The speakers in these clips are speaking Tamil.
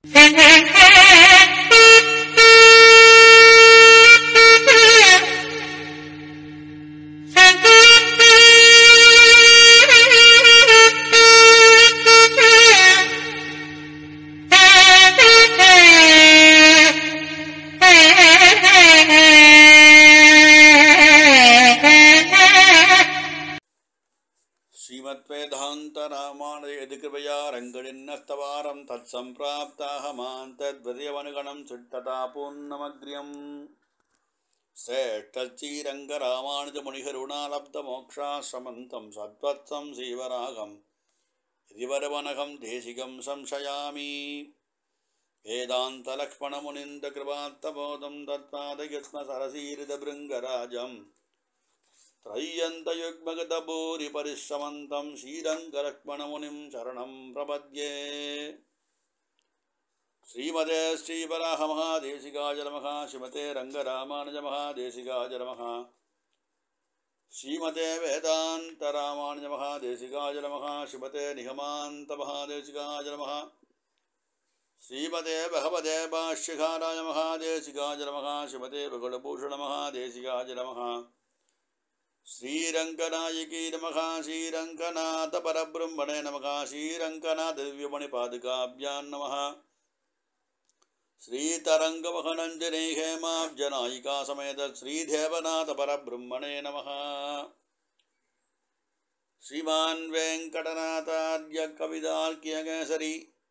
श्रीमद्वेदान्तरामाणयदिकृपया रङ्गडिन्नस्तवारं तत्सम्प्राप्ताहमान् तद्वदयवनुगणं चिट्टता पूर्णमग्र्यम् श्रेष्ठश्रीरङ्गरामानुजमुनिकरुणालब्धमोक्षाश्रमन्तं सद्वत्सं श्रीवरागम् इदिवरवनघं देशिकं संशयामि वेदान्तलक्ष्मणमुनिन्दकृपात्तबोधं तत्पादयत्नसरसीरिदभृङ्गराजम् त्रय्यन्तयुग्मगतभूरिपरिश्रमन्तं श्रीरङ्गलक्ष्मणमुनिं शरणं प्रपद्ये श्रीमते श्रीवराहमहादेशिकाय नमः श्रीमते रङ्गरामानुजमहादेशिकाय नमः श्रीमते वेदान्तरामानुजमहादेशिकाय नमः श्रीमते निगमान्तमहादेशिकाय नमः श्रीमते भगवते भाष्यकाराय महादेशिकाय नमः श्रीमते भगवभूषणमहादेशिकाय नमः श्रीरङ्गनायकी नमः श्रीरङ्गनाथपरब्रह्मणे नमः श्रीरङ्गनाथदिव्यमणिपादुकाभ्यां नमः श्रीतरङ्गमहनञ्जने हेमाब्जनायिका समेत श्रीदेवनाथपरब्रह्मणे नमः श्रीमान् वेङ्कटनाथार्य कविदार्क्यकेसरी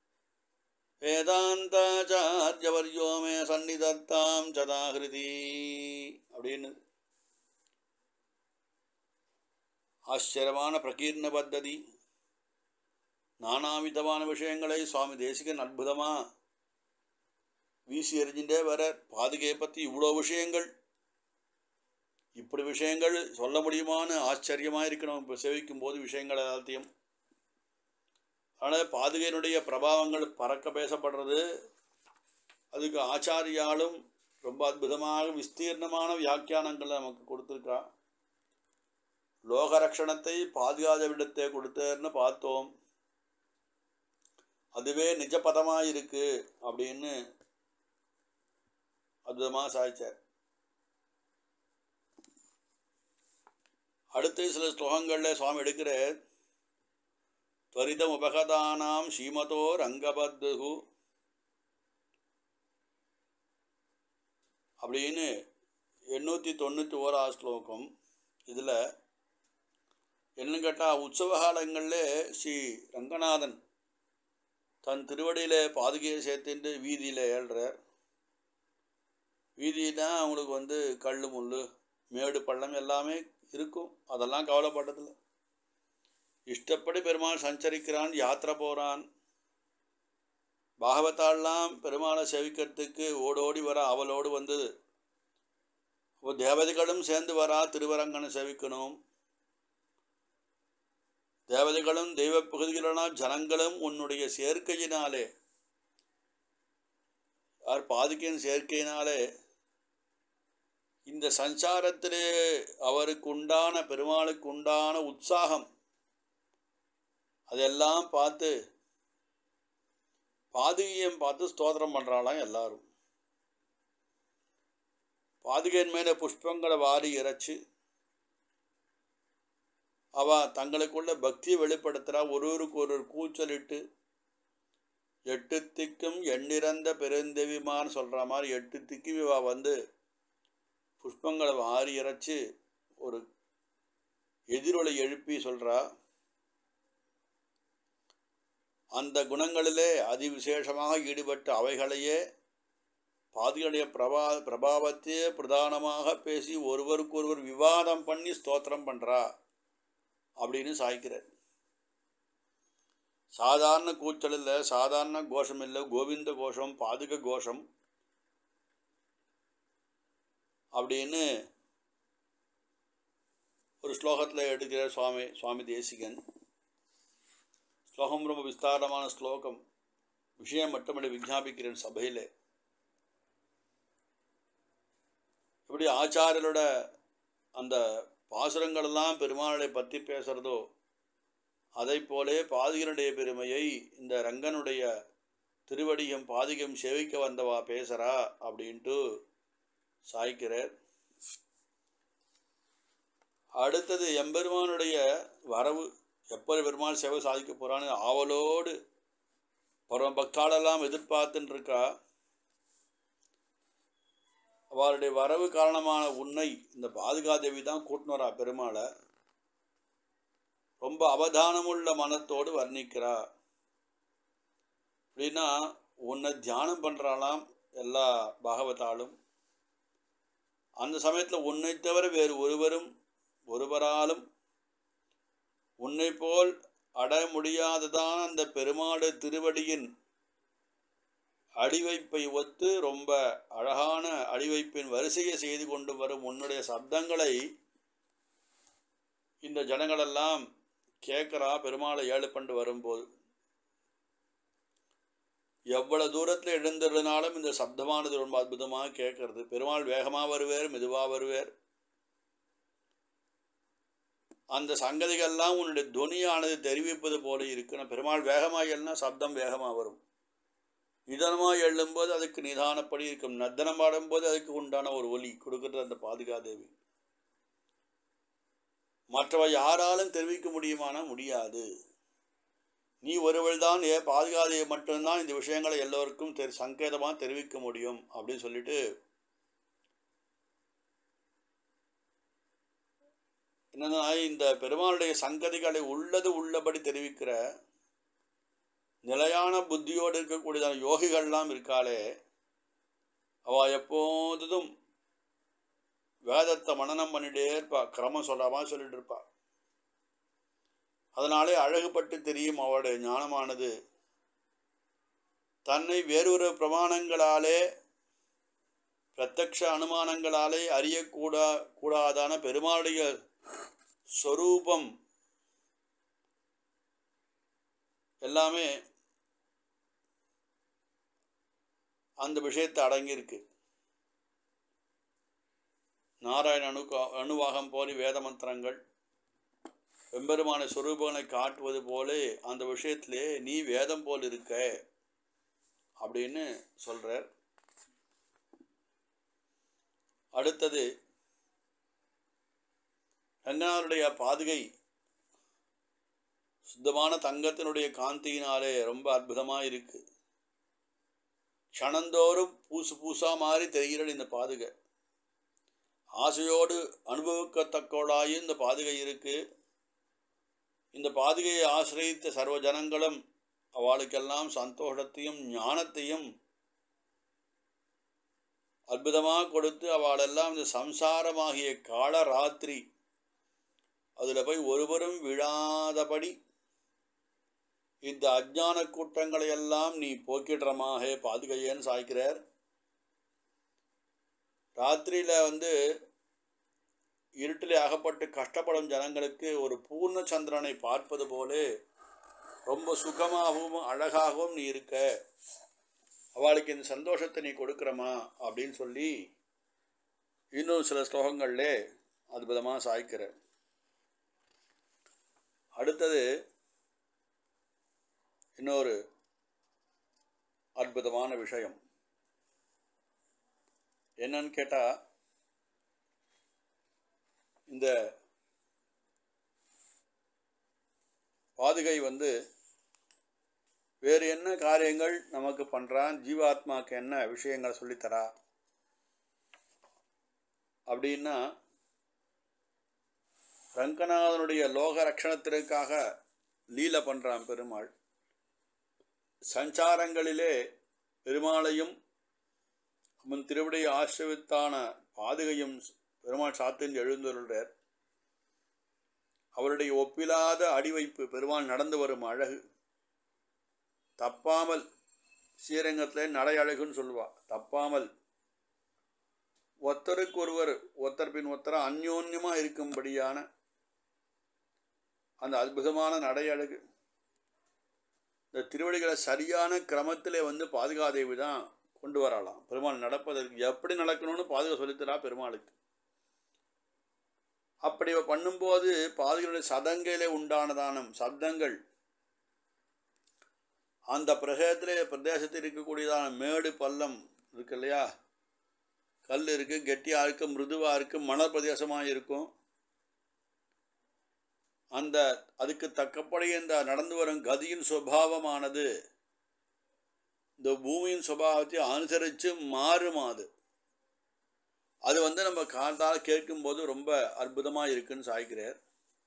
வேதாந்தாச்சாரியவர்யோ மே சந்நிதத்தாம் சதாகிருதி அப்படின்னு ஆச்சரியமான பிரகீர்ண பத்ததி நானாவிதமான விஷயங்களை சுவாமி தேசிகன் அற்புதமாக வீசி எறிஞ்சிட்டே வர பாதுகையை பற்றி இவ்வளோ விஷயங்கள் இப்படி விஷயங்கள் சொல்ல முடியுமான்னு ஆச்சரியமாக இருக்கணும் இப்போ சேவிக்கும் போது விஷயங்கள் எல்லாத்தையும் அதனால் பாதுகையினுடைய பிரபாவங்கள் பறக்க பேசப்படுறது அதுக்கு ஆச்சாரியாலும் ரொம்ப அற்புதமாக விஸ்தீர்ணமான வியாக்கியானங்களை நமக்கு கொடுத்துருக்கா லோகரக்ஷணத்தை பாதுகாத விடத்தை கொடுத்தேன்னு பார்த்தோம் அதுவே நிஜபதமாக இருக்கு அப்படின்னு அற்புதமாக சாதிச்சார் அடுத்து சில ஸ்லோகங்களில் சுவாமி எடுக்கிற त्वरितम् उपगतानां श्रीमतो ரங்கபத்துகு அப்படின்னு எண்ணூற்றி தொண்ணூற்றி ஓரா ஸ்லோகம் இதில் என்னன்னு கேட்டால் உற்சவ காலங்களில் ஸ்ரீ ரங்கநாதன் தன் திருவடியில் பாதுகையை சேர்த்துட்டு வீதியில் ஏழ்றார் வீதினா அவங்களுக்கு வந்து கல் முள் மேடு பள்ளம் எல்லாமே இருக்கும் அதெல்லாம் கவலைப்பட்டதில்லை இஷ்டப்படி பெருமாள் சஞ்சரிக்கிறான் யாத்திரை போகிறான் பாகவத்தாள்லாம் பெருமாளை சேவிக்கிறதுக்கு ஓடோடி வர அவளோடு வந்தது இப்போ தேவதைகளும் சேர்ந்து வரா திருவரங்கனை சேவிக்கணும் தேவதைகளும் தெய்வ பகுதிகளான ஜனங்களும் உன்னுடைய சேர்க்கையினாலே யார் பாதுகையின் சேர்க்கையினாலே இந்த சஞ்சாரத்திலே அவருக்கு உண்டான பெருமாளுக்கு உண்டான உற்சாகம் அதெல்லாம் பார்த்து பாதுகையம் பார்த்து ஸ்தோத்திரம் பண்ணுறாளாம் எல்லாரும் பாதுகையின் மேலே புஷ்பங்களை வாரி இறைச்சி அவ தங்களுக்குள்ள பக்தியை வெளிப்படுத்துகிறா ஒருவருக்கு ஒரு கூச்சலிட்டு எட்டு திக்கும் எண்ணிறந்த பெருந்தெவிமான்னு சொல்கிற மாதிரி எட்டு திக்கு இவ வந்து புஷ்பங்களை வாரி இறைச்சி ஒரு எதிரொலை எழுப்பி சொல்கிறா அந்த குணங்களிலே அதிவிசேஷமாக ஈடுபட்டு அவைகளையே பாதிகளுடைய பிரபா பிரபாவத்தையே பிரதானமாக பேசி ஒருவருக்கொருவர் விவாதம் பண்ணி ஸ்தோத்திரம் பண்ணுறா அப்படின்னு சாய்க்கிறார் சாதாரண கூச்சல் இல்லை சாதாரண கோஷம் இல்லை கோவிந்த கோஷம் பாதுக கோஷம் அப்படின்னு ஒரு ஸ்லோகத்தில் எடுக்கிறார் சுவாமி சுவாமி தேசிகன் ஸ்லோகம் ரொம்ப விஸ்தாரமான ஸ்லோகம் விஷயம் மட்டுமடி விஜாபிக்கிறேன் சபையில் எப்படி ஆச்சாரியரோட அந்த பாசுரங்களெல்லாம் பெருமாளை பற்றி பேசுகிறதோ அதை போலே பாதிகனுடைய பெருமையை இந்த ரங்கனுடைய திருவடியும் பாதிகம் சேவிக்க வந்தவா பேசுகிறா அப்படின்ட்டு சாய்க்கிறார் அடுத்தது எம்பெருமானுடைய வரவு எப்போ பெருமாள் சேவை சாதிக்க போகிறான்னு ஆவலோடு பரம பக்தாளெல்லாம் எதிர்பார்த்துன்னு இருக்கா அவருடைய வரவு காரணமான உன்னை இந்த பாதுகாதேவி தான் கூட்டின்னு வரா பெருமாளை ரொம்ப அவதானமுள்ள மனத்தோடு வர்ணிக்கிறா அப்படின்னா உன்னை தியானம் பண்ணுறாளாம் எல்லா பாகவதாலும் அந்த சமயத்தில் உன்னை தவிர வேறு ஒருவரும் ஒருவராலும் உன்னை போல் அட முடியாததான் அந்த பெருமாடு திருவடியின் அடிவைப்பை ஒத்து ரொம்ப அழகான அடிவைப்பின் வரிசையை செய்து கொண்டு வரும் உன்னுடைய சப்தங்களை இந்த ஜனங்களெல்லாம் கேட்குறா பெருமாளை ஏழு பண்டு வரும்போது எவ்வளவு தூரத்தில் எழுந்திருந்தாலும் இந்த சப்தமானது ரொம்ப அற்புதமாக கேட்கறது பெருமாள் வேகமாக வருவேர் மெதுவாக வருவேர் அந்த சங்கதிகள்லாம் உன்னுடைய துணியானது தெரிவிப்பது போல இருக்குன்னு பெருமாள் வேகமாக எழுனா சப்தம் வேகமாக வரும் நிதானமாக எழும்போது அதுக்கு நிதானப்படி இருக்கும் நர்த்தனம் பாடும்போது அதுக்கு உண்டான ஒரு ஒலி கொடுக்குறது அந்த பாதுகாதேவி மற்றவை யாராலும் தெரிவிக்க முடியுமானா முடியாது நீ ஒருவள் தான் ஏ பாதுகாதேவி மட்டும்தான் இந்த விஷயங்களை எல்லோருக்கும் தெரி சங்கேதமாக தெரிவிக்க முடியும் அப்படின்னு சொல்லிட்டு என்னன்னா இந்த பெருமாளுடைய சங்கதிகளை உள்ளது உள்ளபடி தெரிவிக்கிற நிலையான புத்தியோடு இருக்கக்கூடியதான யோகிகள்லாம் இருக்காளே அவள் எப்போதும் வேதத்தை மனனம் பண்ணிட்டே இருப்பா கிரமம் சொல்லாமா சொல்லிட்டு இருப்பா அதனாலே அழகுபட்டு தெரியும் அவளுடைய ஞானமானது தன்னை வேறொரு பிரமாணங்களாலே பிரத்யக்ஷ அனுமானங்களாலே அறியக்கூடா கூடாதான பெருமாளுடைய ஸ்வரூபம் எல்லாமே அந்த விஷயத்தை அடங்கியிருக்கு நாராயண அணு அணுவாகம் போல வேத மந்திரங்கள் வெம்பெருமான சொரூபங்களை காட்டுவது போல அந்த விஷயத்திலே நீ வேதம் போல் இருக்க அப்படின்னு சொல்கிறார் அடுத்தது ரங்கநாதனுடைய பாதுகை சுத்தமான தங்கத்தினுடைய காந்தியினாலே ரொம்ப அற்புதமாக இருக்கு க்ஷணந்தோறும் பூசு பூசா மாதிரி தெரிகிறது இந்த பாதுகை ஆசையோடு அனுபவிக்கத்தக்கோடாயும் இந்த பாதுகை இருக்கு இந்த பாதுகையை ஆசிரியத்த சர்வ ஜனங்களும் அவளுக்கெல்லாம் சந்தோஷத்தையும் ஞானத்தையும் அற்புதமாக கொடுத்து அவளெல்லாம் இந்த சம்சாரமாகிய கால ராத்திரி அதில் போய் ஒருவரும் விழாதபடி இந்த அஜான கூட்டங்களை எல்லாம் நீ போக்கிடுறமாக பாதுகையேன்னு சாய்க்கிறார் ராத்திரியில் வந்து இருட்டில் அகப்பட்டு கஷ்டப்படும் ஜனங்களுக்கு ஒரு பூர்ண சந்திரனை பார்ப்பது போல ரொம்ப சுகமாகவும் அழகாகவும் நீ இருக்க அவளுக்கு இந்த சந்தோஷத்தை நீ கொடுக்குறமா அப்படின்னு சொல்லி இன்னும் சில ஸ்லோகங்கள்லே அற்புதமாக சாய்க்கிற அடுத்தது இன்னொரு அற்புதமான விஷயம் என்னன்னு கேட்டால் இந்த பாதுகை வந்து வேறு என்ன காரியங்கள் நமக்கு பண்ணுறான் ஜீவாத்மாவுக்கு என்ன விஷயங்களை சொல்லித்தரா அப்படின்னா ரங்கநாதனுடைய லோக ரட்சணத்திற்காக லீல பண்ணுறான் பெருமாள் சஞ்சாரங்களிலே பெருமாளையும் அவன் திருவிடைய ஆசிரவித்தான பாதுகையும் பெருமாள் சாத்தின் எழுந்துள்ளார் அவருடைய ஒப்பிலாத அடிவைப்பு பெருமாள் நடந்து வரும் அழகு தப்பாமல் ஸ்ரீரங்கத்தில் நடை அழகுன்னு சொல்லுவா தப்பாமல் ஒருத்தருக்கு ஒருவர் ஒருத்தர் பின் ஒருத்தர அந்யோன்யமாக இருக்கும்படியான அந்த அற்புதமான நடை அழகு இந்த திருவடிகளை சரியான கிரமத்திலே வந்து பாதுகாதேவி தான் கொண்டு வரலாம் பெருமாள் நடப்பதற்கு எப்படி நடக்கணும்னு பாதுகா சொல்லித்தரா பெருமாளுக்கு அப்படி பண்ணும்போது பாதுகளுடைய சதங்கையிலே உண்டானதான சப்தங்கள் அந்த பிரதேசத்திலே பிரதேசத்தில் இருக்கக்கூடியதான மேடு பள்ளம் இருக்கு இல்லையா கல் இருக்குது கெட்டியாக இருக்குது மிருதுவாக இருக்குது மணல் பிரதேசமாக இருக்கும் அந்த அதுக்கு தக்கப்படி இந்த நடந்து வரும் கதியின் சுபாவமானது இந்த பூமியின் சுபாவத்தை அனுசரித்து மாறும் அது அது வந்து நம்ம காதால் கேட்கும்போது ரொம்ப அற்புதமாக இருக்குன்னு சாய்க்கிறார்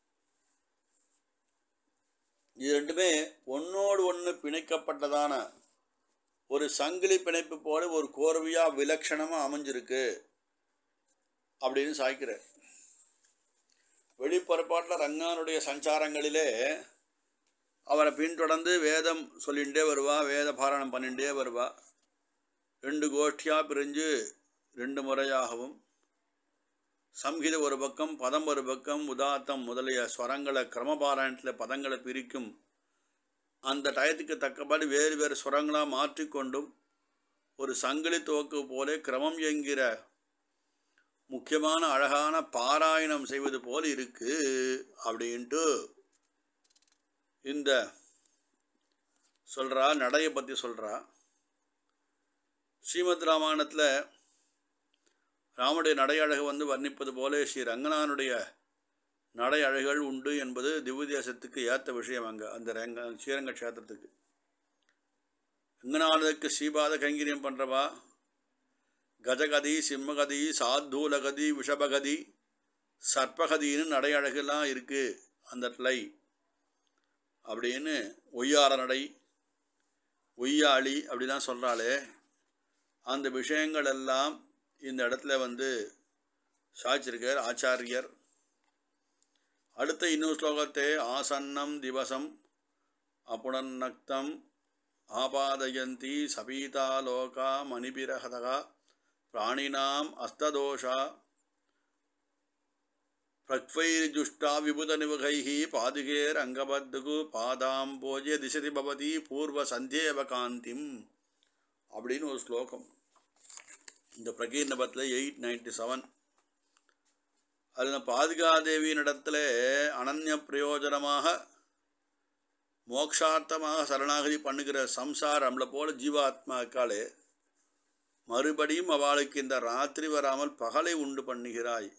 இது ரெண்டுமே ஒன்னோடு ஒன்று பிணைக்கப்பட்டதான ஒரு சங்கிலி பிணைப்பு போல ஒரு கோர்வையாக விலட்சணமாக அமைஞ்சிருக்கு அப்படின்னு சாய்க்கிறார் வெளிப்புறப்பாட்டில் ரங்கானுடைய சஞ்சாரங்களிலே அவரை பின்தொடர்ந்து வேதம் சொல்லிகிட்டே வருவா வேத பாராயணம் பண்ணிகிட்டே வருவா ரெண்டு கோஷ்டியாக பிரிஞ்சு ரெண்டு முறையாகவும் சம்ஹித ஒரு பக்கம் பதம் ஒரு பக்கம் உதாத்தம் முதலிய ஸ்வரங்களை கிரமபாராயணத்தில் பதங்களை பிரிக்கும் அந்த டயத்துக்கு தக்கபடி வேறு வேறு ஸ்வரங்களாக மாற்றிக்கொண்டும் ஒரு சங்கிலி துவக்கு போல கிரமம் என்கிற முக்கியமான அழகான பாராயணம் செய்வது போல் இருக்கு அப்படின்ட்டு இந்த சொல்கிறா நடையை பற்றி சொல்கிறா ஸ்ரீமத் ராமாயணத்தில் ராமனுடைய நடை அழகு வந்து வர்ணிப்பது போல ஸ்ரீ ரங்கநாதனுடைய நடை அழகுகள் உண்டு என்பது திவ்ய தேசத்துக்கு ஏற்ற விஷயம் அங்கே அந்த ரங்க ஸ்ரீரங்க க்ஷேத்திரத்துக்கு ரங்கநாதனுக்கு ஸ்ரீபாத கைங்கரியம் பண்ணுறவா கஜகதி சிம்மகதி சாத்தூலகதி விஷபகதி சர்ப்பகதின்னு நடை அழகுலாம் இருக்குது அந்த இடத்துல அப்படின்னு ஒய்யார நடை ஒய்யாளி அப்படிலாம் சொல்கிறாளே அந்த விஷயங்கள் எல்லாம் இந்த இடத்துல வந்து சாய்ச்சிருக்கார் ஆச்சாரியர் அடுத்த இன்னொரு ஸ்லோகத்தை ஆசன்னம் திவசம் அப்புணர்நக்தம் ஆபாதயந்தி சபீதா லோகா மணிபிரகதகா பிராணினாம் அஸ்ததோஷா பிரக்வைர்ஜுஷ்டா விபுதநிவகைः பாதுகேர் அங்கபத்துகு பாதாம்போஜே திசதி பவதி பூர்வ சந்தேவ காந்திம் அப்படின்னு ஒரு ஸ்லோகம் இந்த பிரகீர்ணபத்தில் எயிட் நைன்டி செவன் அதில் பாதுகாதேவியின் இடத்துல அனன்ய பிரயோஜனமாக மோக்ஷார்த்தமாக சரணாகதி பண்ணுகிற சம்சாரம் நம்மளை போல ஜீவாத்மாக்களே மறுபடியும் அவளுக்கு இந்த ராத்திரி வராமல் பகலை உண்டு பண்ணுகிறாய்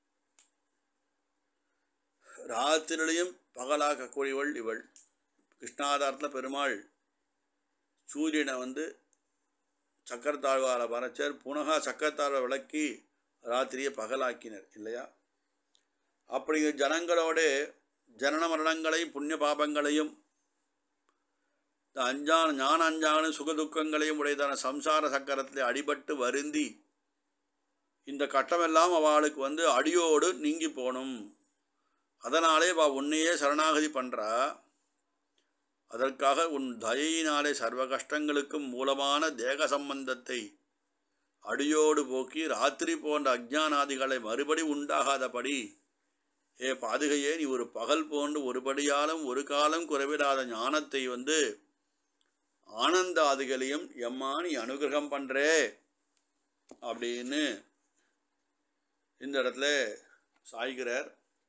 ராத்திரிலையும் பகலாக்கக்கூடியவள் இவள் கிருஷ்ணாதாரத்தில் பெருமாள் சூரியனை வந்து சக்கரத்தாழ்வாரை வரைச்சர் புனகா சக்கரத்தாழ்வை விளக்கி ராத்திரியை பகலாக்கினர் இல்லையா அப்படி ஜனங்களோட ஜனன மரணங்களையும் புண்ணிய பாபங்களையும் இந்த அஞ்சான ஞான அஞ்சான சுகதுக்கங்களையும் உடையதான சம்சார சக்கரத்தில் அடிபட்டு வருந்தி இந்த கட்டமெல்லாம் அவளுக்கு வந்து அடியோடு நீங்கி போகணும் அதனாலே அவ உன்னையே சரணாகதி பண்ணுறா அதற்காக உன் தயையினாலே சர்வ கஷ்டங்களுக்கும் மூலமான தேக சம்பந்தத்தை அடியோடு போக்கி ராத்திரி போன்ற அஜ்ஞானாதிகளை மறுபடி உண்டாகாதபடி ஏ பாதுகையே நீ ஒரு பகல் போன்று ஒருபடியாலும் ஒரு காலம் குறைவிடாத ஞானத்தை வந்து ஆனந்தாதிகளையும் எம்மா நீ அனுகிரகம் பண்ணுறே அப்படின்னு இந்த இடத்துல சாய்கிறார்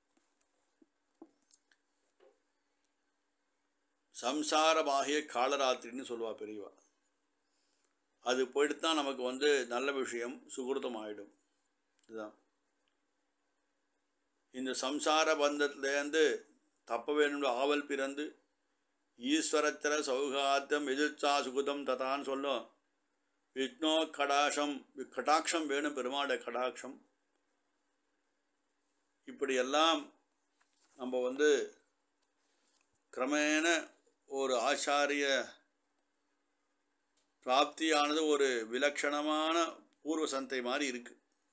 சம்சாரமாகிய காலராத்திரின்னு சொல்லுவா பெரியவா அது போயிட்டு தான் நமக்கு வந்து நல்ல விஷயம் சுகிருதம் ஆகிடும் இதுதான் இந்த சம்சார பந்தத்திலேருந்து தப்ப வேண்டும் ஆவல் பிறந்து ஈஸ்வரத்திர சௌகாத்தியம் எதிர்ச்சா சுகுதம் ததான்னு சொல்லும் விஷ்ணோ கடாஷம் கடாட்சம் வேணும் பெருமாளுடைய கடாட்சம் இப்படியெல்லாம் நம்ம வந்து கிரமேண ஒரு ஆச்சாரிய பிராப்தியானது ஒரு விலட்சணமான பூர்வ சந்தை மாதிரி இருக்கு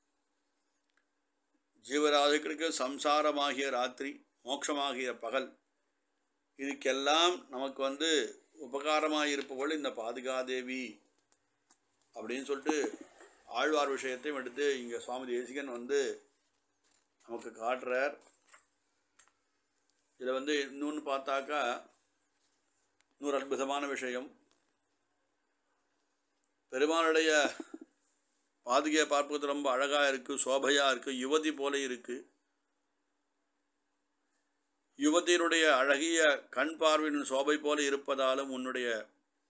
ஜீவராஜிகளுக்கு சம்சாரமாகிய ராத்திரி மோட்சமாகிய பகல் இதுக்கெல்லாம் நமக்கு வந்து உபகாரமாக இருப்பவள் இந்த பாதுகாதேவி அப்படின்னு சொல்லிட்டு ஆழ்வார் விஷயத்தையும் எடுத்து இங்கே சுவாமி தேசிகன் வந்து நமக்கு காட்டுறார் இதில் வந்து இன்னொன்று பார்த்தாக்கா இன்னொரு அற்புதமான விஷயம் பெருமாளுடைய பாதுகையை பார்ப்பது ரொம்ப அழகாக இருக்குது சோபையாக இருக்குது யுவதி போல இருக்குது யுவதியினுடைய அழகிய கண் பார்வையின் சோபை போல இருப்பதாலும் உன்னுடைய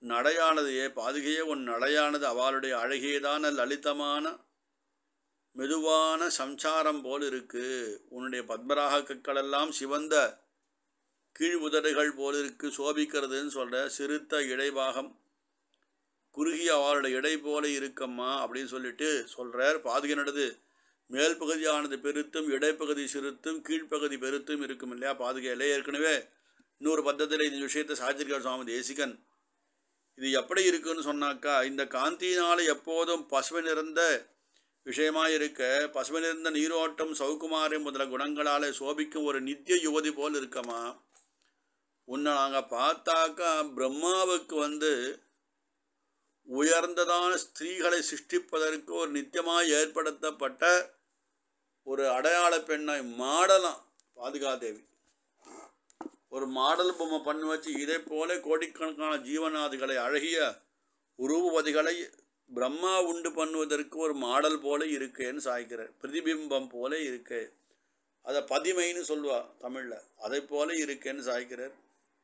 நடையானது ஏ பாதுகையே உன் நடையானது அவளுடைய அழகியதான லலிதமான மெதுவான சம்சாரம் போல் இருக்கு உன்னுடைய பத்மராக கற்களெல்லாம் சிவந்த கீழ் உதடுகள் போல் இருக்கு சோபிக்கிறதுன்னு சொல்ற சிறுத்த இடைபாகம் குறுகிய அவளுடைய இடை போல இருக்கம்மா அப்படின்னு சொல்லிட்டு சொல்றார் பாதுகையினது மேல் பகுதியானது பெருத்தும் இடைப்பகுதி சிறுத்தும் கீழ்ப்பகுதி பெருத்தும் இருக்கும் இல்லையா பாதுகையிலே ஏற்கனவே இன்னொரு பத்தத்தில் இந்த விஷயத்தை சாதிச்சிருக்கார் சுவாமி தேசிகன் இது எப்படி இருக்குன்னு சொன்னாக்கா இந்த காந்தியினால் எப்போதும் பசுமை நிறைந்த விஷயமாக இருக்க பசுமை நிறைந்த நீரோட்டம் சௌகுமாரி முதல குணங்களால் சோபிக்கும் ஒரு நித்திய யுவதி போல் இருக்கமா உன்னை நாங்கள் பார்த்தாக்கா பிரம்மாவுக்கு வந்து உயர்ந்ததான ஸ்திரீகளை சிருஷ்டிப்பதற்கு ஒரு நித்தியமாக ஏற்படுத்தப்பட்ட ஒரு அடையாள பெண்ணை மாடலாம் பாதுகாதேவி ஒரு மாடல் பொம்மை பண்ணி வச்சு இதை போல கோடிக்கணக்கான ஜீவநாதிகளை அழகிய உருவதிகளை பிரம்மா உண்டு பண்ணுவதற்கு ஒரு மாடல் போல இருக்கேன்னு சாய்க்கிறார் பிரதிபிம்பம் போல இருக்கு அதை பதிமைன்னு சொல்லுவா தமிழில் அதை போல இருக்கேன்னு சாய்க்கிறார்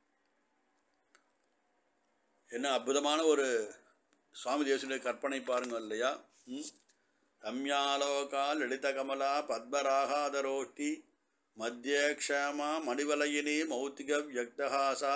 என்ன அற்புதமான ஒரு சுவாமி தேவசுடைய கற்பனை பாருங்க இல்லையா ம்? ரம்யாலோகா லலித கமலா பத்மராகாதரோஷ்டி மத்திய க்ஷமா மணிவலயினி மௌத்திக வியக்தஹாசா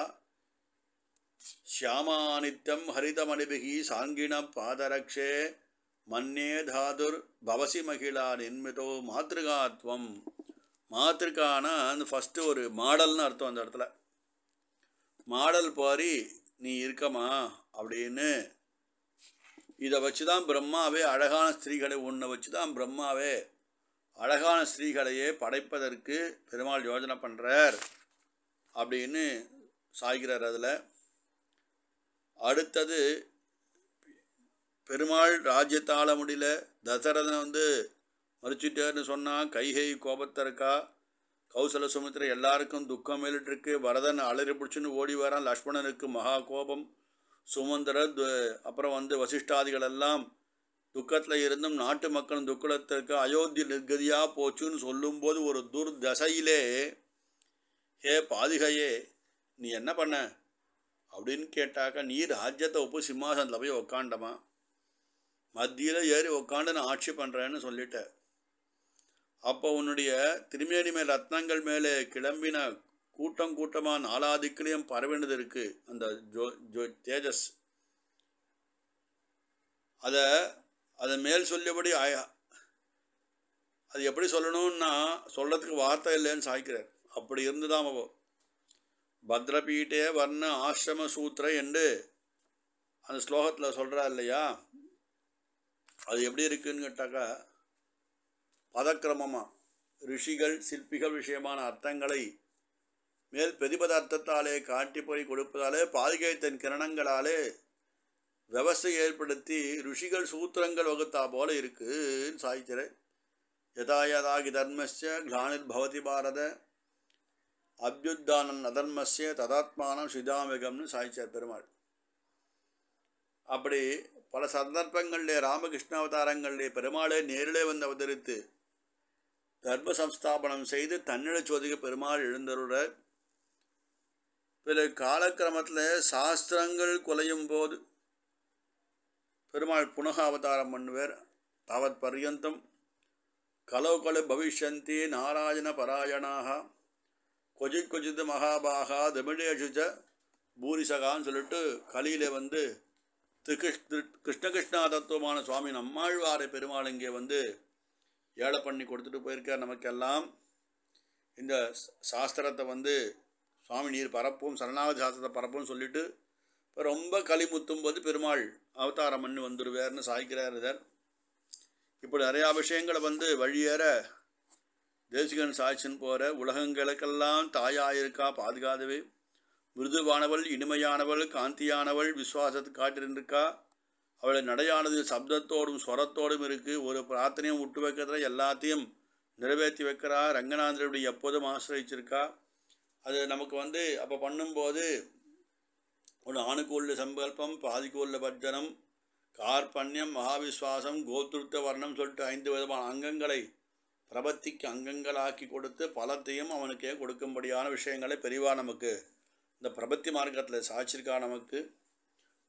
ஷியாமானித்யம் ஹரிதமணிபிகி சாங்கிண பாதரக்ஷே மன்னே தாதுர் பவசி மகிழா நின்மிதோ மாத்ருகாத்வம் மாத்திருக்கான அந்த ஃபஸ்ட்டு ஒரு மாடல்னு அர்த்தம் அந்த இடத்துல மாடல் பாரி நீ இருக்கமா அப்படின்னு இதை வச்சு தான் பிரம்மாவே அழகான ஸ்திரீகளை ஒன்றை வச்சு தான் பிரம்மாவே அழகான ஸ்திரீகளையே படைப்பதற்கு பெருமாள் யோஜனை பண்ணுறார் அப்படின்னு சாய்கிறார் அதில் அடுத்தது பெருமாள் ராஜ்யத்தாள முடியல தசரதன் வந்து மறுச்சிட்டார்னு சொன்னால் கைகை கோபத்தை இருக்கா கௌசல சுமித்திர எல்லாருக்கும் துக்கம் மேலிட்டிருக்கு வரதன் அலறி பிடிச்சின்னு ஓடி வரான் லக்ஷ்மணனுக்கு மகா கோபம் சுமந்திரர் து- அப்புறம் வந்து வசிஷ்டாதிகள் எல்லாம் துக்கத்தில் இருந்தும் நாட்டு மக்களும் துக்கத்திற்கு அயோத்தி நிர்கதியாக போச்சுன்னு சொல்லும்போது ஒரு துர்தசையிலே ஹே பாதிகையே நீ என்ன பண்ண அப்படின்னு கேட்டாக்கா நீ ராஜ்யத்தை ஒப்பு சிம்மாசனத்தில் போய் உக்காண்டமா மத்தியில் ஏறி உக்காண்டு நான் ஆட்சி பண்ணுறேன்னு சொல்லிட்ட அப்போ உன்னுடைய திருமேனி மேல் ரத்னங்கள் மேலே கிளம்பின கூட்டம் கூட்டமாக நாலாதிக்கிலையும் பரவினது இருக்கு அந்த ஜோ ஜோ தேஜஸ் அதை அதை மேல் சொல்லியபடி ஆய- அது எப்படி சொல்லணும்னா சொல்கிறதுக்கு வார்த்தை இல்லைன்னு சாய்க்கிறார் அப்படி இருந்துதான் அவ பத்ரபீட்டே வர்ண ஆசிரம சூத்திர என்று அந்த ஸ்லோகத்தில் சொல்கிறா இல்லையா அது எப்படி இருக்குன்னு கேட்டாக்கா பதக்கிரமமாக ரிஷிகள் சிற்பிகள் விஷயமான அர்த்தங்களை மேல் பிரதிபத அர்த்தத்தாலே காட்டி போய் கொடுப்பதாலே பாதுகை தன் கிரணங்களாலே விவசாய ஏற்படுத்தி ருஷிகள் சூத்திரங்கள் வகுத்தா போல இருக்குன்னு சாய்க்கிறேன் யதா யதாகி தர்மஸ்ய கிளானிர் பவதி பாரத அபியுத்தானன் அதர்மஸ்ய ததாத்மானம் சிதாமிகம்னு சாய்ச்சார் பெருமாள் அப்படி பல சந்தர்ப்பங்களிலே ராமகிருஷ்ண அவதாரங்களிலே பெருமாளே நேரிலே வந்து அவதரித்து தர்ம சம்ஸ்தாபனம் செய்து தன்னிட சோதிக பெருமாள் எழுந்தருட பிற காலக்கிரமத்தில் சாஸ்திரங்கள் குலையும் போது பெருமாள் புனக அவதாரம் பண்ணுவார் தாவத் பர்யந்தம் கலோ கலு பவிஷ்யந்தி நாராயண பராயணாக கொஜித் கொஜித் மகாபாகா தமிழேஷு ச பூரிசகான்னு சொல்லிட்டு கலியில வந்து திரு கிருஷ்ண கிருஷ்ண கிருஷ்ணா தத்துவமான சுவாமி நம்மாழ்வாரை பெருமாள் இங்கே வந்து ஏழை பண்ணி கொடுத்துட்டு போயிருக்கார் நமக்கெல்லாம் இந்த ச- சாஸ்திரத்தை வந்து சுவாமி நீர் பரப்பும் சரணாகதி சாஸ்திரத்தை பரப்பும் சொல்லிட்டு இப்போ ரொம்ப களி முத்தும் போது பெருமாள் அவதாரம் பண்ணி வந்துடுவார்னு சாய்க்கிறார் இதர் இப்படி நிறையா விஷயங்களை வந்து வழியேற தேசிகன் சாய்ச்சின்னு போகிற உலகங்களுக்கெல்லாம் தாயாயிருக்கா பாதுகாதவே மிருதுவானவள் இனிமையானவள் காந்தியானவள் விசுவாசத்தை காட்டிருந்திருக்கா அவளை நடையானது சப்தத்தோடும் ஸ்வரத்தோடும் இருக்குது ஒரு பிரார்த்தனையும் விட்டு வைக்கிறதுல எல்லாத்தையும் நிறைவேற்றி வைக்கிறா ரங்கநாதனுடைய எப்போதும் ஆசிரியச்சிருக்கா அது நமக்கு வந்து அப்போ பண்ணும்போது ஒன்று ஆணுக்கு உள்ள சங்கல்பம் பாதிக்கு உள்ள பஜனம் கார்பண்யம் மகாவிஸ்வாசம் கோத்ருத்த வர்ணம் சொல்லிட்டு ஐந்து விதமான அங்கங்களை பிரபத்திக்கு அங்கங்களாக்கி கொடுத்து பலத்தையும் அவனுக்கே கொடுக்கும்படியான விஷயங்களை பெரிவா நமக்கு இந்த பிரபத்தி மார்க்கத்தில் சாட்சிருக்கா நமக்கு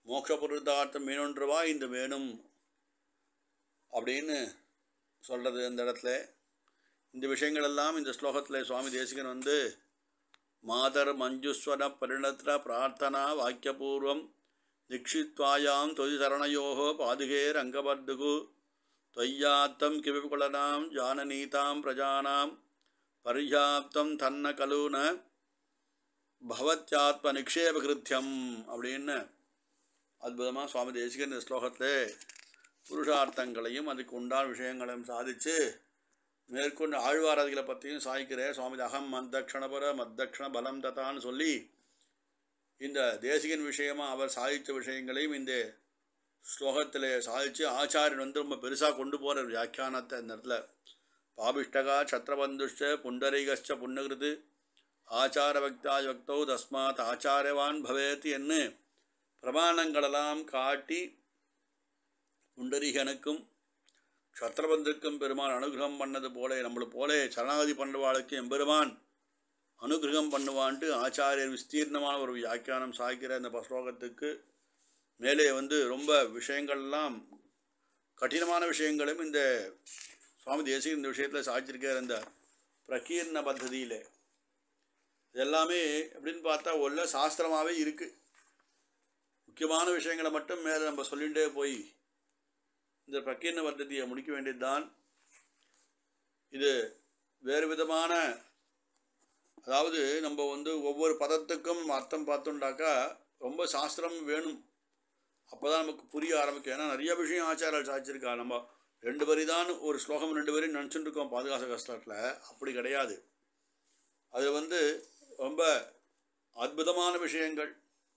மோட்ச புருதார்த்தம் மீனொன்றுவா இந்த வேணும் அப்படின்னு சொல்கிறது இந்த இடத்துல இந்த விஷயங்கள் எல்லாம் இந்த ஸ்லோகத்தில் சுவாமி தேசிகன் வந்து மாதர் மஞ்சுஸ்வர பரிணத்திர பிரார்த்தனா வாக்கியபூர்வம் நிக்ஷித்வாயாம் தொதி சரணயோகோ பாதுகே ரங்கபர்துகு त्वय्यात्तं किविकुलनां जाननीतां प्रजानां பர்யாப்தம் தன்ன கலூன பவத்யாத்ம நிக்ஷேபகிருத்தியம் அப்படின்னு அற்புதமாக சுவாமி தேசிகன் இந்த ஸ்லோகத்தில் புருஷார்த்தங்களையும் அதுக்கு உண்டான விஷயங்களையும் சாதித்து மேற்கொண்டு ஆழ்வாரதிகளை பற்றியும் சாய்க்கிறேன் சுவாமி அகம் மத்தக்ஷணபர மத்தக்ஷண பலம் தத்தான்னு சொல்லி இந்த தேசிகன் விஷயமாக அவர் சாதித்த விஷயங்களையும் இந்த ஸ்லோகத்தில் சாதித்து ஆச்சாரியன் வந்து ரொம்ப பெருசாக கொண்டு போகிற வியாக்கியானத்தை இந்த இடத்துல பாபிஷ்டகா சத்ரபந்துஷ்ட புண்டரீகச்ச புண்ணகிருது ஆச்சார பக்தாய் பக்தௌ தஸ்மாத் ஆச்சாரவான் பவேத் என்று பிரமாணங்களெல்லாம் காட்டி புண்டரீகனுக்கும் சத்ரபந்துக்கும் பெருமான் அனுகிரகம் பண்ணது போல நம்மளை போல சரணாகதி பண்ணுவாளுக்கு எம்பெருமான் அனுகிரகம் பண்ணுவான்ட்டு ஆச்சாரியர் விஸ்தீர்ணமான ஒரு வியாக்கியானம் சாய்க்கிற இந்த ஸ்லோகத்துக்கு மேலே வந்து ரொம்ப விஷயங்கள்லாம் கடினமான விஷயங்களும் இந்த சுவாமி தேசிக இந்த விஷயத்தில் சாய்ச்சிருக்கார் இந்த பிரகீர்ண பத்ததியில் இதெல்லாமே எப்படின்னு பார்த்தா உள்ள சாஸ்திரமாகவே இருக்குது முக்கியமான விஷயங்களை மட்டும் மேலே நம்ம சொல்லிகிட்டே போய் இந்த பிரகீர்ண பத்ததியை முடிக்க வேண்டியதுதான் இது வேறு விதமான அதாவது நம்ம வந்து ஒவ்வொரு பதத்துக்கும் அர்த்தம் பார்த்தோம்டாக்கா ரொம்ப சாஸ்திரம் வேணும் அப்போ தான் நமக்கு புரிய ஆரம்பிக்கும் ஏன்னா நிறைய விஷயம் ஆச்சாரம் சாய்ச்சிருக்கா நம்ம ரெண்டு வரி தான் ஒரு ஸ்லோகம் ரெண்டு வரி நினச்சிட்டு இருக்கோம் பாதுகாச கஷ்டத்தில் அப்படி கிடையாது அது வந்து ரொம்ப அற்புதமான விஷயங்கள்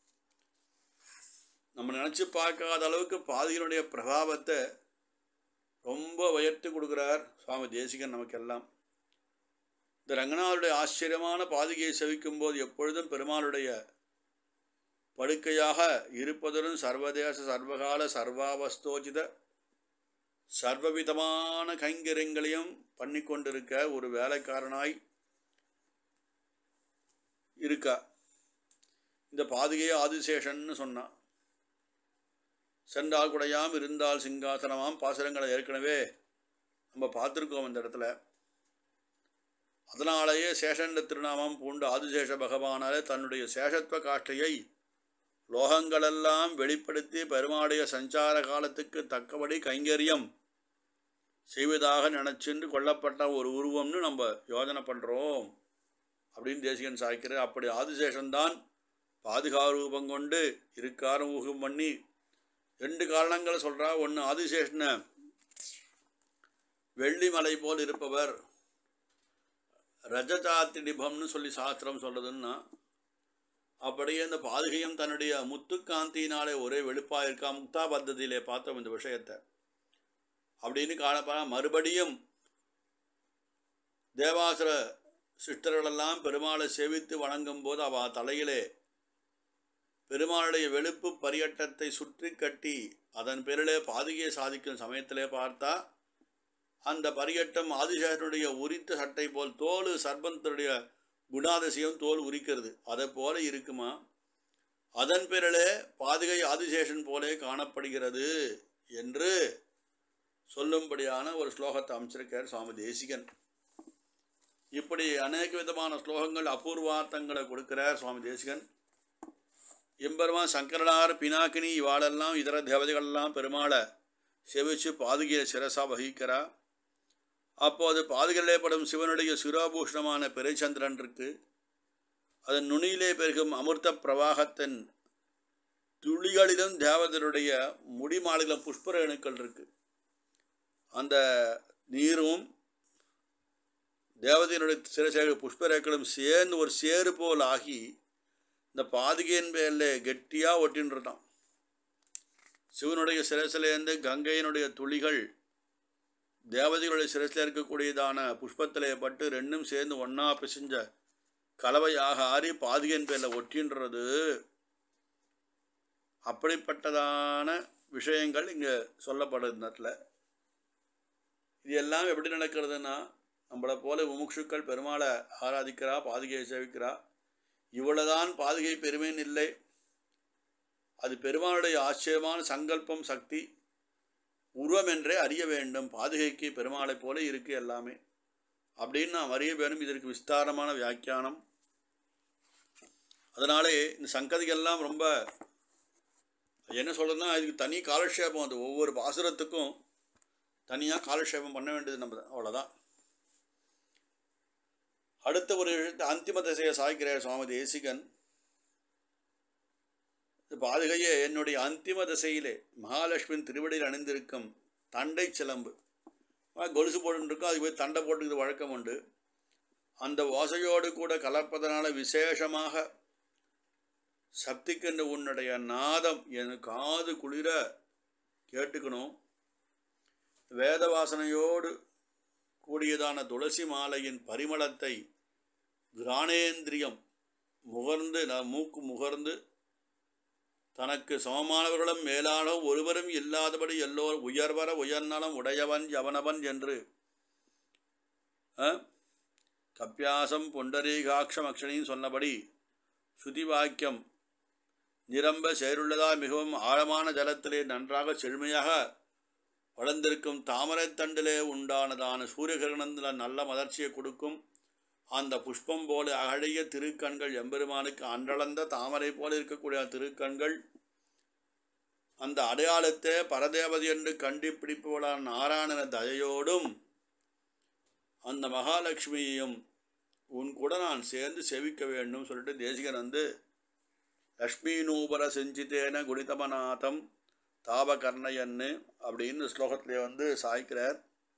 நம்ம நினச்சி பார்க்காத அளவுக்கு பாதியினுடைய பிரபாவத்தை ரொம்ப உயர்த்தி கொடுக்குறார் சுவாமி தேசிகன் நமக்கெல்லாம் இந்த ரங்கநாதருடைய ஆச்சரியமான பாதுகையை செவிக்கும் போது எப்பொழுதும் பெருமாளுடைய படுக்கையாக இருப்பதுடன் சர்வதேச சர்வகால சர்வாவஸ்தோஜித சர்வவிதமான கைங்கரியங்களையும் பண்ணி கொண்டிருக்க ஒரு வேலைக்காரனாய் இருக்கா இந்த பாதுகையை ஆதிசேஷன்னு சொன்னான் சென்றால் குடையாம் இருந்தால் சிங்காசனமாம் பாசுரங்களை ஏற்கனவே நம்ம பார்த்துருக்கோம் இந்த இடத்துல அதனாலேயே சேஷண்ட திருநாமம் பூண்டு ஆதிசேஷ பகவானாலே தன்னுடைய சேஷத்துவ காஷ்டையை லோகங்களெல்லாம் வெளிப்படுத்தி பெருமாடைய சஞ்சார காலத்துக்கு தக்கபடி கைங்கரியம் செய்வதாக நினச்சின்று கொல்லப்பட்ட ஒரு உருவம்னு நம்ம யோஜனை பண்ணுறோம் அப்படின்னு தேசிகன் சாய்க்கிறார் அப்படி ஆதிசேஷன்தான் பாதுகாரூபம் கொண்டு இருக்காரும் ஊகம் பண்ணி ரெண்டு காரணங்களை சொல்கிறா ஒன்று ஆதிசேஷனை வெள்ளிமலை போல் இருப்பவர் ரஜதாத்திடிபம்னு சொல்லி சாஸ்திரம் சொல்லுதுன்னா அப்படியே இந்த பாதுகையும் தன்னுடைய முத்துக்காந்தியினாலே ஒரே வெளுப்பாக இருக்கா முக்தா பத்ததியிலே பார்த்தோம் இந்த விஷயத்தை அப்படின்னு காணப்போனா மறுபடியும் தேவாசுர சிஸ்டர்களெல்லாம் பெருமாளை சேவித்து வணங்கும் போது அவ தலையிலே பெருமாளுடைய வெளுப்பு பரியட்டத்தை சுற்றி கட்டி அதன் பேரிலே பாதுகையை சாதிக்கும் சமயத்திலே பார்த்தா அந்த பரியட்டம் ஆதிசேஷனுடைய உரித்த சட்டை போல் தோல் சர்பந்தனுடைய குணாதிசயம் தோல் உரிக்கிறது அதை போல இருக்குமா அதன் பேரிலே பாதுகை ஆதிசேஷன் போலே காணப்படுகிறது என்று சொல்லும்படியான ஒரு ஸ்லோகத்தை அமைச்சிருக்கார் சுவாமி தேசிகன் இப்படி அநேக விதமான ஸ்லோகங்கள் அபூர்வார்த்தங்களை கொடுக்கிறார் சுவாமி தேசிகன் எம்பெருமான் சங்கரனார் பினாக்கினி இவாளெல்லாம் இதர தேவதைகள்லாம் பெருமாளை செவிச்சு பாதுகையை சிரசா வகிக்கிறா அப்போது பாதுகளிலே படும் சிவனுடைய சிரோபூஷணமான பெருச்சந்திரன் இருக்கு அதன் நுனியிலே பெருகும் அமிர்த பிரவாகத்தின் துளிகளிலும் தேவதனுடைய முடிமாளிலும் புஷ்பரேணுக்கள் இருக்கு அந்த நீரும் தேவதையினுடைய சிறசேக புஷ்பரேக்களும் சேர்ந்து ஒரு சேறு போல் ஆகி இந்த பாதுகையின் பேரில் கெட்டியாக ஒட்டின்றான் சிவனுடைய சிரசிலேருந்து கங்கையினுடைய துளிகள் தேவதைகளுடைய சிரசில் இருக்கக்கூடியதான புஷ்பத்திலே பட்டு ரெண்டும் சேர்ந்து ஒன்றா பிசைஞ்ச கலவையாக ஆறி பாதுகையின் பேரில் ஒட்டின்றது அப்படிப்பட்டதான விஷயங்கள் இங்கே சொல்லப்படுது இந்த இடத்துல இது எல்லாம் எப்படி நடக்கிறதுனா நம்மளை போல முமுட்சுக்கள் பெருமாளை ஆராதிக்கிறா பாதுகையை சேவிக்கிறா இவ்வளவுதான் பாதுகை பெருமைன்னு இல்லை அது பெருமாளுடைய ஆச்சரியமான சங்கல்பம் சக்தி உருவம் என்றே அறிய வேண்டும் பாதுகைக்கு பெருமாளைப் போல இருக்கு எல்லாமே அப்படின்னு நாம் அறிய வேண்டும் இதற்கு விஸ்தாரமான வியாக்கியானம் அதனாலே இந்த சங்கதிகள்லாம் ரொம்ப என்ன சொல்கிறதுனா இதுக்கு தனி காலக்ஷேபம் அது ஒவ்வொரு பாசுரத்துக்கும் தனியாக காலக்ஷேபம் பண்ண வேண்டியது நம்ம அவ்வளோதான் அடுத்த ஒரு அந்திம திசையை சாய்க்கிற சுவாமி தேசிகன் பாதுகையே என்னுடைய அந்திம திசையிலே மகாலட்சுமியின் திருவடியில் அணிந்திருக்கும் தண்டை சிலம்பு கொலுசு போட்டுருக்கோம் அதுக்கு போய் தண்டை போட்டுக்கிறது வழக்கம் உண்டு அந்த ஓசையோடு கூட கலப்பதனால விசேஷமாக சக்திக்கென்று உன்னுடைய நாதம் என் காது குளிர கேட்டுக்கணும் வேத வாசனையோடு கூடியதான துளசி மாலையின் பரிமளத்தை கிராணேந்திரியம் முகர்ந்து ந மூக்கு முகர்ந்து தனக்கு சமமானவர்களும் மேலானவும் ஒருவரும் இல்லாதபடி எல்லோரும் உயர்வர உயர்நலம் உடையவன் யவனவன் என்று கப்பியாசம் பொண்டரீகாட்சம் அக்ஷணின்னு சொன்னபடி ஸ்ருதி வாக்கியம் நிரம்ப சேருள்ளதா மிகவும் ஆழமான ஜலத்திலே நன்றாக செழுமையாக வளர்ந்திருக்கும் தாமரைத் தண்டிலே உண்டானதான சூரியகிரணத்தில் நல்ல மலர்ச்சியை கொடுக்கும் அந்த புஷ்பம் போல அழகிய திருக்கண்கள் எம்பெருமானுக்கு அன்றளந்த தாமரை போல இருக்கக்கூடிய திருக்கண்கள் அந்த அடையாளத்தை பரதேவதை என்று கண்டுபிடிப்பவளான நாராயணன தயையோடும் அந்த மகாலட்சுமியையும் உன் கூட நான் சேர்ந்து செவிக்க வேண்டும் சொல்லிட்டு தேசிகன் வந்து லக்ஷ்மி நூபர செஞ்சித்தேன குணிதமநாதம் தாபகர்ணயன்னு அப்படின்னு ஸ்லோகத்திலே வந்து சாய்க்கிறார்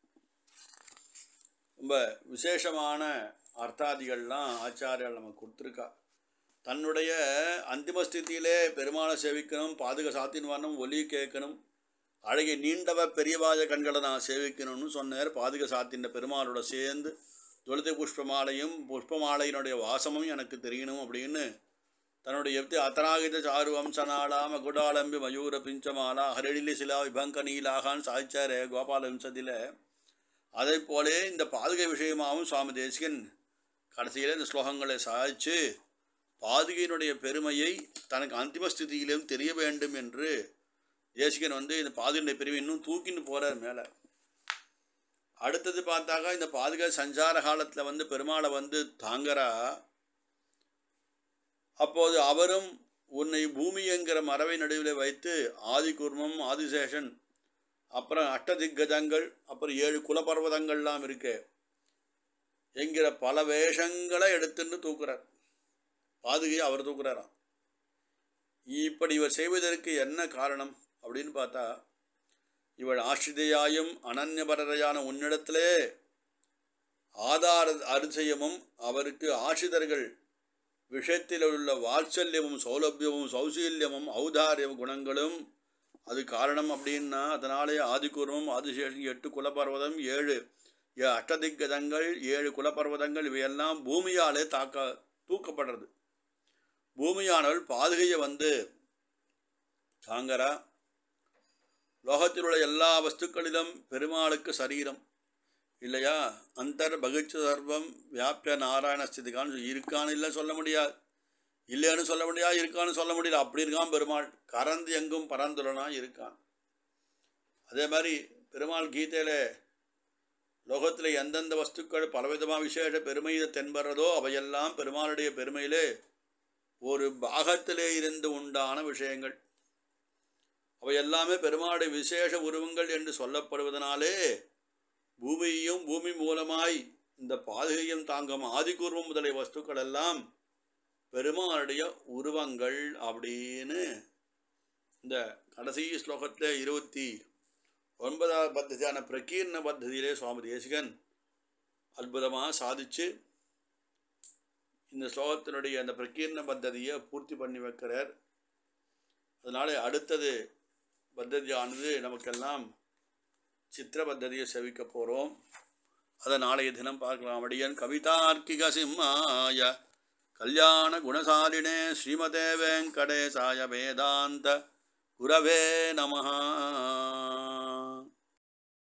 ரொம்ப விசேஷமான அர்த்தாதிகள்லாம் ஆச்சாரியால் நமக்கு கொடுத்துருக்கா தன்னுடைய அந்திம ஸ்திதியிலே பெருமாளை சேவிக்கணும் பாதுக சாத்தின் வரணும் ஒலி கேட்கணும் அழகிய நீண்டவ பெரியவாய கண்களை நான் சேவிக்கணும்னு சொன்னார் பாதுக சாத்தின் பெருமாளோட சேர்ந்து துளசி புஷ்பமாலையும் புஷ்பமாலையினுடைய வாசமும் எனக்கு தெரியணும் அப்படின்னு தன்னுடைய எப்தி அத்தனாகித சாரு வம்சநாளாம குடாலம்பி மயூர பிஞ்சமாலா ஹரடிலி சிலா விபங்க நீலாகான்னு சாய்ச்சாரே கோபால வம்சத்தில் அதை போலே இந்த பாதுகை விஷயமாகவும் சுவாமி தேசிகன் கடைசியில் இந்த ஸ்லோகங்களை சாய்ச்சு பாதுகையினுடைய பெருமையை தனக்கு அந்திம ஸ்திதியிலும் தெரிய வேண்டும் என்று தேசிகன் வந்து இந்த பாதுகையினுடைய பெருமை இன்னும் தூக்கின்னு போகிறார் மேலே அடுத்தது பார்த்தாக்கா இந்த பாதுகை சஞ்சார காலத்தில் வந்து பெருமாளை வந்து தாங்கறா அப்போது அவரும் உன்னை பூமி என்கிற மரவை நடுவில் வைத்து ஆதிகுர்மம் ஆதிசேஷன் அப்புறம் அஷ்டதிக்கஜங்கள் அப்புறம் ஏழு குலபர்வதங்கள்லாம் இருக்கு என்கிற பல வேஷங்களை எடுத்துன்னு தூக்குறார் பாதுகையை அவர் தூக்குறாராம் இப்படி இவர் செய்வதற்கு என்ன காரணம் அப்படின்னு பார்த்தா இவள் ஆசிரிதையாயும் அனன்யபரரையான உன்னிடத்திலே ஆதார அரிசயமும் அவருக்கு ஆசிரியர்கள் விஷயத்தில் உள்ள வாத்சல்யமும் சௌலபியமும் சௌசீல்யமும் ஔதாரிய குணங்களும் அது காரணம் அப்படின்னா அதனாலே ஆதிக்கூர்மம் ஆதிசேஷன் எட்டு குலப்பர்வதம் ஏழு அஷ்டதிக்கதங்கள் ஏழு குலப்பர்வதங்கள் இவையெல்லாம் பூமியாலே தாக்க தூக்கப்படுறது பூமியானவள் பாதுகையை வந்து தாங்கரா லோகத்தில் உள்ள எல்லா வஸ்துக்களிலும் பெருமாளுக்கு சரீரம் இல்லையா அந்தர் பகிச்சு சர்வம் வியாபிய நாராயண ஸ்திதிகான்னு இருக்கான்னு இல்லை சொல்ல முடியாது இல்லைன்னு சொல்ல முடியாது இருக்கான்னு சொல்ல முடியல அப்படி இருக்கான் பெருமாள் கறந்து எங்கும் பரந்துலனா இருக்கான் அதே மாதிரி பெருமாள் கீதையில் லோகத்தில் எந்தெந்த வஸ்துக்கள் பலவிதமாக விசேஷ பெருமையை தென்படுறதோ அவையெல்லாம் பெருமாளுடைய பெருமையிலே ஒரு பாகத்திலே இருந்து உண்டான விஷயங்கள் அவை எல்லாமே பெருமாளுடைய விசேஷ உருவங்கள் என்று சொல்லப்படுவதனாலே பூமியையும் பூமி மூலமாய் இந்த பாதுகையும் தாங்கும் ஆதிகூர்வம் முதலிய வஸ்துக்கள் எல்லாம் பெருமாளுடைய உருவங்கள் அப்படின்னு இந்த கடைசி ஸ்லோகத்தில் இருபத்தி ஒன்பதாவது பத்ததியான பிரகீர்ண பத்ததியிலே சுவாமி தேசிகன் அற்புதமாக சாதிச்சு இந்த ஸ்லோகத்தினுடைய அந்த பிரகீர்ண பத்ததியை பூர்த்தி பண்ணி வைக்கிறார் அதனால அடுத்தது பத்ததியானது நமக்கெல்லாம் சித்திர பத்ததியை செவிக்க போகிறோம் அதை நாளைய தினம் பார்க்கலாம் அடியன் கவிதார்க்கிக சிம்மாய கல்யாண குணசாலினே ஸ்ரீமதே வெங்கடேசாய வேதாந்த குரவே நமஹா